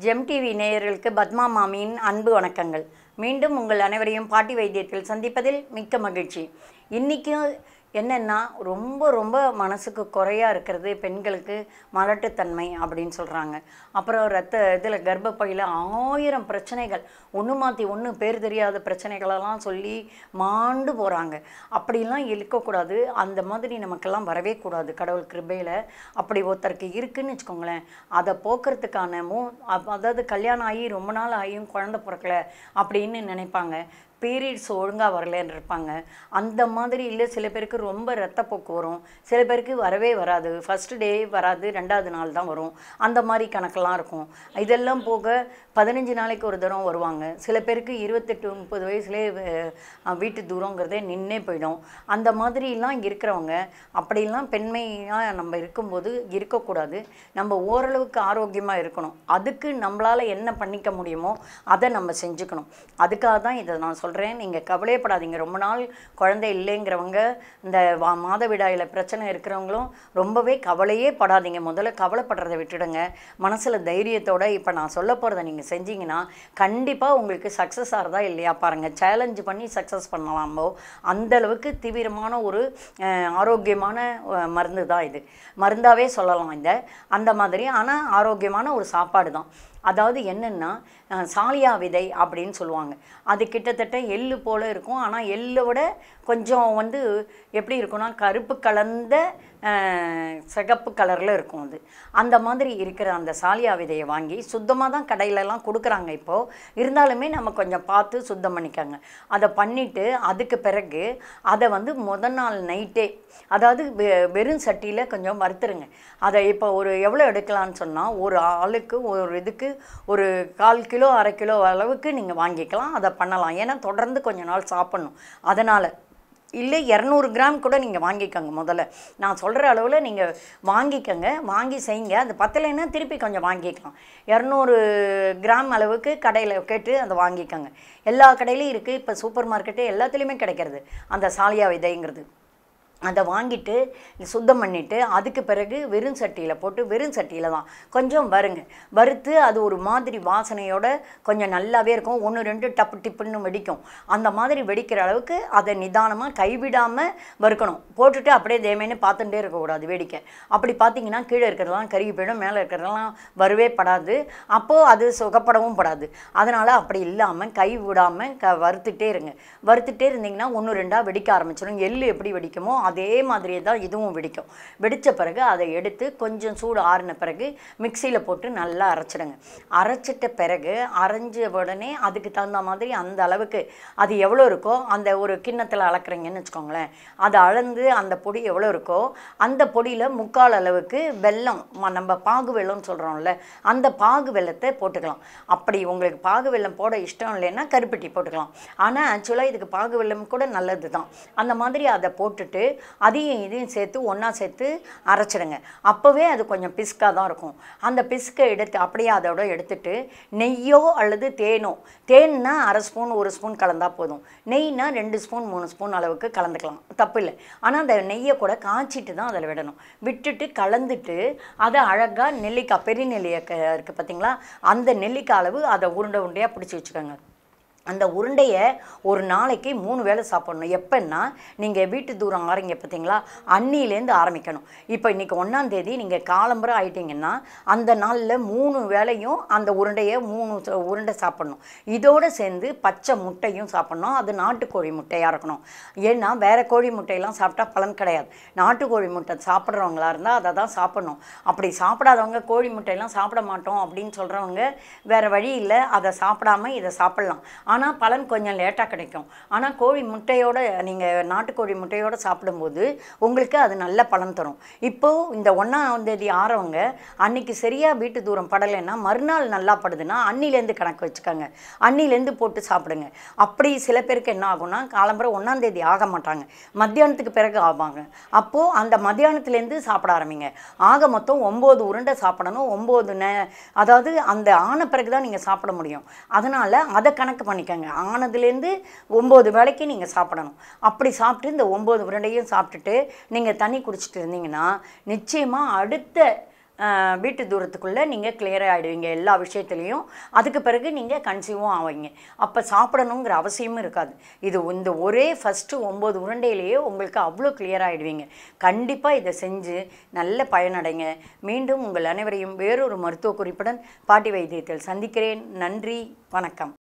GeM TV நேயர்களுக்கு பத்மா மாமியின் அன்பு வணக்கங்கள் மீண்டும் உங்கள் அனைவரையும் பாட்டி வைத்தியத்தில் சந்திப்பதில் மிக்க மகிழ்ச்சி இன்றைக்கி என்னென்னா ரொம்ப ரொம்ப மனசுக்கு குறையா இருக்கிறது பெண்களுக்கு மலட்டுத்தன்மை அப்படின்னு சொல்கிறாங்க அப்புறம் ரத்த இதில் கர்ப்பப்பையில் ஆயிரம் பிரச்சனைகள் ஒன்று மாற்றி ஒன்று பேர் தெரியாத பிரச்சனைகளெல்லாம் சொல்லி மாண்டு போகிறாங்க அப்படிலாம் இருக்கக்கூடாது அந்த மாதிரி நமக்கெல்லாம் வரவே கூடாது கடவுள் கிருபையில் அப்படி ஒருத்தருக்கு இருக்குன்னு வச்சுக்கோங்களேன் அதை போக்குறதுக்கான மூ அப்- அதாவது கல்யாணம் ஆகி ரொம்ப நாள் ஆகியும் குழந்தை பிறக்கல அப்படின்னு நினைப்பாங்க பீரியட்ஸ் ஒழுங்காக வரலன்னு இருப்பாங்க அந்த மாதிரி இல்லை சில பேருக்கு ரொம்ப ரத்தப்போக்கு வரும் சில பேருக்கு வரவே வராது ஃபஸ்ட்டு டே வராது ரெண்டாவது நாள் தான் வரும் அந்த மாதிரி கணக்கெல்லாம் இருக்கும் இதெல்லாம் போக பதினஞ்சு நாளைக்கு ஒரு தரம் வருவாங்க சில பேருக்கு இருபத்தெட்டு முப்பது வயசுலேயே அஹ், வீட்டு தூரங்கிறதே நின்னே போயிடும் அந்த மாதிரிலாம் இருக்கிறவங்க அப்படிலாம் பெண்மையாக நம்ம இருக்கும்போது இருக்கக்கூடாது நம்ம ஓரளவுக்கு ஆரோக்கியமாக இருக்கணும் அதுக்கு நம்மளால் என்ன பண்ணிக்க முடியுமோ அதை நம்ம செஞ்சுக்கணும் அதுக்காக தான் இதை நான் சொல்கிறேன் நீங்கள் கவலையப்படாதீங்க ரொம்ப நாள் குழந்தை இல்லைங்கிறவங்க இந்த வா- மாதவிடாயில் பிரச்சனை இருக்கிறவங்களும் ரொம்பவே கவலையே படாதீங்க முதல்ல கவலைப்படுறதை விட்டுடுங்க மனசில் தைரியத்தோட இப்போ நான் சொல்ல போகிறத நீங்கள் செஞ்சீங்கன்னா கண்டிப்பாக உங்களுக்கு சக்ஸஸ் ஆகிறதா இல்லையா பாருங்கள் சேலஞ்ச் பண்ணி சக்ஸஸ் பண்ணலாமோ அந்த அளவுக்கு தீவிரமான ஒரு அஹ், ஆரோக்கியமான அஹ், மருந்து தான் இது மருந்தாவே சொல்லலாம் இந்த அந்த மாதிரி ஆனால் ஆரோக்கியமான ஒரு சாப்பாடு தான் அதாவது என்னென்னா அஹ், சாலியா விதை அப்படின்னு சொல்லுவாங்க அது கிட்டத்தட்ட எள்ளு போல் இருக்கும் ஆனால் எள்ளை விட கொஞ்சம் வந்து எப்படி இருக்கும்னா கருப்பு கலந்த அஹ், சிகப்பு கலரில் இருக்கும் அது அந்த மாதிரி இருக்கிற அந்த சாலியா விதையை வாங்கி சுத்தமாக தான் கடையிலலாம் கொடுக்குறாங்க இப்போது இருந்தாலுமே நம்ம கொஞ்சம் பார்த்து சுத்தம் பண்ணிக்கோங்க அதை பண்ணிவிட்டு அதுக்கு பிறகு அதை வந்து முத நாள் நைட்டே அதாவது வெ- வெறும் சட்டியில் கொஞ்சம் வறுத்துருங்க அதை இப்போ ஒரு எவ்வளோ எடுக்கலாம்னு சொன்னால் ஒரு ஆளுக்கு ஒரு இதுக்கு ஒரு கால் கிலோ அரை கிலோ அளவுக்கு நீங்கள் வாங்கிக்கலாம் அதை பண்ணலாம் ஏன்னா தொடர்ந்து கொஞ்ச நாள் சாப்பிட்ணும் அதனால் இல்லை இரநூறு கிராம் கூட நீங்கள் வாங்கிக்கோங்க முதல்ல நான் சொல்கிற அளவில் நீங்கள் வாங்கிக்கோங்க வாங்கி செய்யுங்க அது பத்தலைன்னா திருப்பி கொஞ்சம் வாங்கிக்கலாம் இரநூறு கிராம் அளவுக்கு கடையில் கேட்டு அதை வாங்கிக்கோங்க எல்லா கடையிலையும் இருக்குது இப்போ சூப்பர் மார்க்கெட்டு எல்லாத்துலேயுமே கிடைக்கிறது அந்த சாலியா விதைங்கிறது அதை வாங்கிட்டு சுத்தம் பண்ணிவிட்டு அதுக்கு பிறகு வெறும் சட்டியில் போட்டு வெறும் சட்டியில் தான் கொஞ்சம் வறுங்க வறுத்து அது ஒரு மாதிரி வாசனையோட கொஞ்சம் நல்லாவே இருக்கும் ஒன்று ரெண்டு டப்பு டிப்புன்னு வெடிக்கும் அந்த மாதிரி வெடிக்கிற அளவுக்கு அதை நிதானமாக கைவிடாமல் வறுக்கணும் போட்டுட்டு அப்படியே தேமேன்னு பார்த்துட்டே இருக்கக்கூடாது வேடிக்கை அப்படி பார்த்தீங்கன்னா கீழே இருக்கிறதெல்லாம் கருகி போயிடும் மேலே இருக்கிறதெல்லாம் வரவே படாது அப்போது அது சுகப்படவும் படாது அதனால் அப்படி இல்லாமல் கை விடாமல் க வறுத்துட்டே இருங்க வறுத்துட்டே இருந்தீங்கன்னா ஒன்று ரெண்டாக வெடிக்க ஆரம்பிச்சிடும் எள்ளு எப்படி வெடிக்குமோ அதே மாதிரியே தான் இதுவும் வெடிக்கும் வெடித்த பிறகு அதை எடுத்து கொஞ்சம் சூடு ஆறின பிறகு மிக்சியில் போட்டு நல்லா அரைச்சிடுங்க அரைச்சிட்ட பிறகு அரைஞ்ச உடனே அதுக்கு தகுந்த மாதிரி அந்த அளவுக்கு அது எவ்வளோ இருக்கோ அந்த ஒரு கிண்ணத்தில் அளக்குறீங்கன்னு வச்சுக்கோங்களேன் அதை அளந்து அந்த பொடி எவ்வளோ இருக்கோ அந்த பொடியில் முக்கால் அளவுக்கு வெல்லம் ம- நம்ம பாகு வெல்லம்னு சொல்கிறோம்ல அந்த பாகு வெல்லத்தை போட்டுக்கலாம் அப்படி உங்களுக்கு பாகு வெல்லம் போட இஷ்டம் இல்லைன்னா கருப்பட்டி போட்டுக்கலாம் ஆனால் ஆக்சுவலாக இதுக்கு பாகு வெல்லம் கூட நல்லது தான் அந்த மாதிரி அதை போட்டுட்டு அதையும் இதையும் சேர்த்து ஒன்றா சேர்த்து அரைச்சிடுங்க அப்போவே அது கொஞ்சம் பிஸ்காக தான் இருக்கும் அந்த பிஸ்கை எடுத்து அப்படியே அதோட எடுத்துட்டு நெய்யோ அல்லது தேனோ தேன்னா அரை ஸ்பூன் ஒரு ஸ்பூன் கலந்தா போதும் நெய்னா ரெண்டு ஸ்பூன் மூணு ஸ்பூன் அளவுக்கு கலந்துக்கலாம் தப்பு இல்லை ஆனால் அந்த நெய்யை கூட காய்ச்சிட்டு தான் அதில் விடணும் விட்டுட்டு கலந்துட்டு அதை அழகாக நெல்லிக்காய் பெரிய நெல்லிக்காய் இருக்குது பார்த்தீங்களா அந்த நெல்லிக்காய் அளவு அதை உருண்டை உருண்டையாக பிடிச்சி வச்சுக்கோங்க அந்த உருண்டையை ஒரு நாளைக்கு மூணு வேளை சாப்பிடணும் எப்போன்னா நீங்கள் வீட்டு தூரம் ஆறீங்க பார்த்தீங்களா அன்னிலேருந்து ஆரம்பிக்கணும் இப்போ இன்றைக்கி ஒன்றாந்தேதி நீங்கள் காலம்பரம் ஆயிட்டீங்கன்னா அந்த நாளில் மூணு வேளையும் அந்த உருண்டையை மூணு ச- உருண்டை சாப்பிடணும் இதோடு சேர்ந்து பச்சை முட்டையும் சாப்பிடணும் அது நாட்டுக்கோழி முட்டையாக இருக்கணும் ஏன்னா வேறு கோழி முட்டையெல்லாம் சாப்பிட்டா பலன் கிடையாது நாட்டுக்கோழி முட்டை சாப்பிட்றவங்களா இருந்தால் அதை தான் சாப்பிடணும் அப்படி சாப்பிடாதவங்க கோழி முட்டையெல்லாம் சாப்பிட மாட்டோம் அப்படின்னு சொல்கிறவங்க வேறு வழி இல்லை அதை சாப்பிடாம இதை சாப்பிட்லாம் ஆனால் பலன் கொஞ்சம் லேட்டாக கிடைக்கும் ஆனால் கோழி முட்டையோட நீங்கள் நாட்டுக்கோழி முட்டையோட சாப்பிடும்போது உங்களுக்கு அது நல்ல பலன் தரும் இப்போது இந்த ஒன்றாம் தேதி ஆறவங்க அன்னைக்கு சரியாக வீட்டு தூரம் படலைன்னா மறுநாள் நல்லா படுதுன்னா அன்னிலேருந்து கணக்கு வச்சுக்கோங்க அன்னிலேருந்து போட்டு சாப்பிடுங்க அப்படி சில பேருக்கு என்ன ஆகும்னா காலம்பரம் ஒன்றாம் தேதி ஆக மாட்டாங்க மத்தியானத்துக்கு பிறகு ஆவாங்க அப்போது அந்த மத்தியானத்துலேருந்து சாப்பிட ஆரம்பிங்க ஆக மொத்தம் ஒம்பது உருண்டை சாப்பிடணும் ஒம்பது நே அதாவது அந்த ஆன பிறகு தான் நீங்கள் சாப்பிட முடியும் அதனால் அதை கணக்கு பண்ணிக்கோங்க ஆனதுலேருந்து ஒம்பது வேளைக்கு நீங்கள் சாப்பிடணும் அப்படி சாப்பிட்டு இந்த ஒம்பது உருண்டையும் சாப்பிட்டுட்டு நீங்கள் தண்ணி குடிச்சிட்டு இருந்தீங்கன்னா நிச்சயமாக அடுத்த ஆஹ், வீட்டு தூரத்துக்குள்ளே நீங்கள் கிளியர் ஆகிடுவீங்க எல்லா விஷயத்துலேயும் அதுக்கு பிறகு நீங்கள் கன்சீவும் ஆவீங்க அப்போ சாப்பிடணுங்கிற அவசியமும் இருக்காது இது இந்த ஒரே ஃபஸ்ட்டு ஒம்பது உருண்டையிலேயே உங்களுக்கு அவ்வளோ கிளியர் ஆகிடுவீங்க கண்டிப்பாக இதை செஞ்சு நல்ல பயனடைங்க மீண்டும் உங்கள் அனைவரையும் வேறொரு மருத்துவ குறிப்புடன் பாட்டி வைத்தியத்தில் சந்திக்கிறேன் நன்றி வணக்கம்